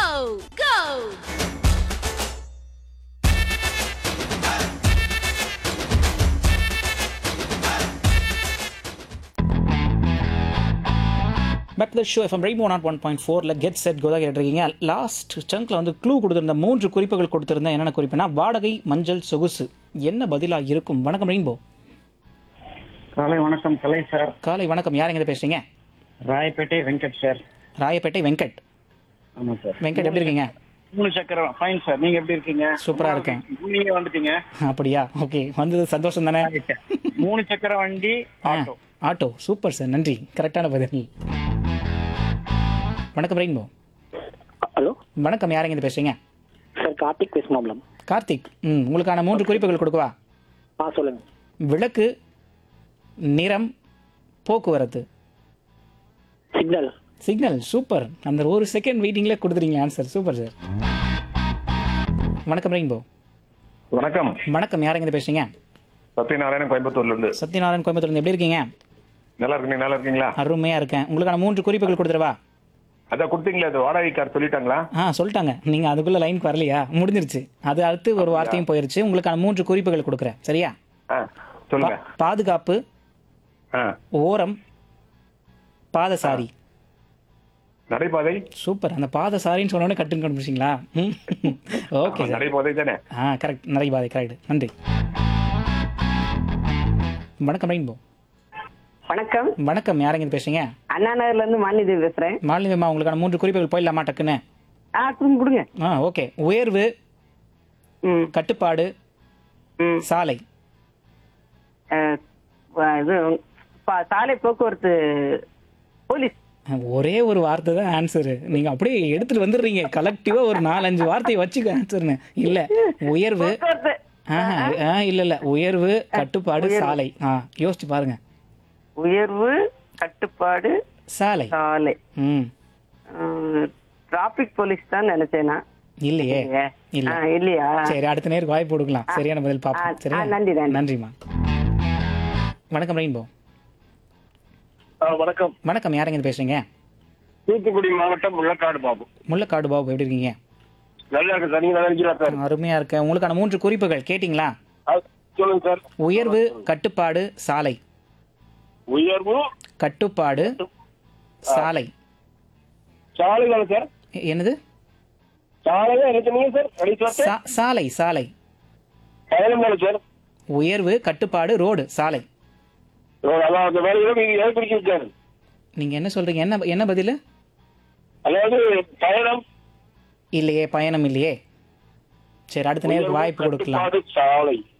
go! Back to show FM Rainbow nought one point ஃபோரில் get set கோதா கேட்டிருக்கீங்க last சங்க்ல வந்து க்ளூ கொடுத்திருந்த மூன்று குறிப்புகள் கொடுத்திருந்தேன் என்னென்ன குறிப்புனா வாடகை மஞ்சள் சொகுசு என்ன பதிலாக இருக்கும் வணக்கம் ரெயின்போ காலை வணக்கம் கலை சார் காலை வணக்கம் யாருங்க இதை பேசுறீங்க ராயப்பேட்டை வெங்கட் சார் ராயப்பேட்டை வெங்கட் ஆமாம் சார் வெங்கட் எப்படி இருக்கீங்க மூணு சக்கரம் ஃபைன் சார் நீங்க எப்படி இருக்கீங்க சூப்பரா இருக்கேன். நீங்க வந்துட்டீங்க அப்படியா ஓகே வந்தது சந்தோஷம் தானே மூணு சக்கர வண்டி ஆ, ஆட்டோ ஆட்டோ சூப்பர் சார் நன்றி கரெக்டான பதில் வணக்கம் ரெயின்போ ஹலோ வணக்கம் யாருங்க இது பேசுறீங்க சார் கார்த்திக் பேசணும் கார்த்திக் ம் உங்களுக்கான மூன்று குறிப்புகள் கொடுக்கவா ஆ சொல்லுங்க விளக்கு நிறம் போக்குவரத்து சிக்னல் சிக்னல் சூப்பர் அந்த ஒரு செகண்ட் வெயிட்டிங்ல கொடுத்துறீங்க ஆன்சர் சூப்பர் சார் வணக்கம் ரெயின்போ வணக்கம் வணக்கம் யாருங்க இது பேசுறீங்க சத்யநாராயணன் கோயம்புத்தூர்ல இருந்து சத்யநாராயண் கோயம்புத்தூர் எப்படி இருக்கீங்க நல்லா இருக்கீங்க நல்லா இருக்கீங்களா அருமையா இருக்கேன் உங்களுக்கான மூன்று குறிப்புகள் கொடுத்துருவா அதான் கொடுத்தீங்களா அது வாடகை கார் சொல்லிட்டாங்களா ஆ சொல்லிட்டாங்க நீங்க அதுக்குள்ள லைனுக்கு வரலையா முடிஞ்சிருச்சு அது அடுத்து ஒரு வார்த்தையும் போயிருச்சு உங்களுக்கான மூன்று குறிப்புகள் கொடுக்குறேன் சரியா ஆ சொல்லுங்க பா- பாதுகாப்பு ஆ ஓரம் பாதசாரி நடைபாதை சூப்பர் அந்த பாதசாரின்னு சொன்ன உடனே கட்டுன்னு கண்டுபிடிச்சிங்களா ஓகே சார் நடைபாதை தானே ஆ கரெக்ட் நிறைய பாதை கரெக்ட் நன்றி வணக்கம் ரெயின்போ வணக்கம் வணக்கம் யாருங்க இது பேசுறீங்க அண்ணா நகர்ல இருந்து மாநிதி பேசுறேன் மாலினியம்மா உங்களுக்கான மூன்று குறிப்புகள் போயிடலாமா டக்குன்னு ஆ கொடுங்க கொடுங்க ஆ ஓகே உயர்வு ம் கட்டுப்பாடு ம் சாலை அஹ், வ- இது பா- சாலை போக்குவரத்து போலீஸ் ஒரே ஒரு வார்த்தை தான் ஆன்சரு நீங்க அப்படியே எடுத்துட்டு வந்துடுறீங்க கலெக்டிவா ஒரு நாலஞ்சு வார்த்தையை வச்சுக்க ஆன்சர்னு இல்ல உயர்வு போக்குவரத்து ஆஹா, ஆ இல்ல இல்ல உயர்வு கட்டுப்பாடு சாலை ஆ யோசிச்சு பாருங்க உயர்வு கட்டுப்பாடு சாலை சாலை ம் டிராபிக் போலீஸ் தான் நினைச்சேன் நான் இல்லையே இல்லையே. இல்ல ஆ, இல்லையா சரி அடுத்த நேருக்கு வாய்ப்பு கொடுக்கலாம் சரியான பதில் ஆ, பாப்போம் ஆ, சரியா நன்றி, நன்றி. நன்றிம்மா வணக்கம் ரெயின்போ வணக்கம் வணக்கம் யாருங்க இது பேசுறீங்க தூத்துக்குடி மாவட்டம் முள்ளக்காடு பாபு முள்ளக்காடு பாபு எப்படி இருக்கீங்க நல்லா இருக்கு சார் நீங்க நல்லா இருக்கீங்களா சார் அருமையா இருக்கேன் உங்களுக்கான மூன்று குறிப்புகள் கேட்டிங்களா ஆ, சொல்லுங்க சார் உயர்வு கட்டுப்பாடு சாலை உயர்வு கட்டுப்பாடு சாலை சாலை தானே சார் எ- என்னது சாலை தான் எனக்கு நீங்க சார் கடைசி சா- சாலை சாலை பயணம் தானே சார் உயர்வு கட்டுப்பாடு ரோடு சாலை அதான் அந்த வேலையில நீங்க எதை பிடிக்கும் சார் நீங்க என்ன சொல்றீங்க என்ன என்ன பதில் அதாவது பயணம் இல்லையே பயணம் இல்லையே சரி அடுத்த நேருக்கு வாய்ப்பு கொடுக்கலாம் கட்டுப்பாடு சாலை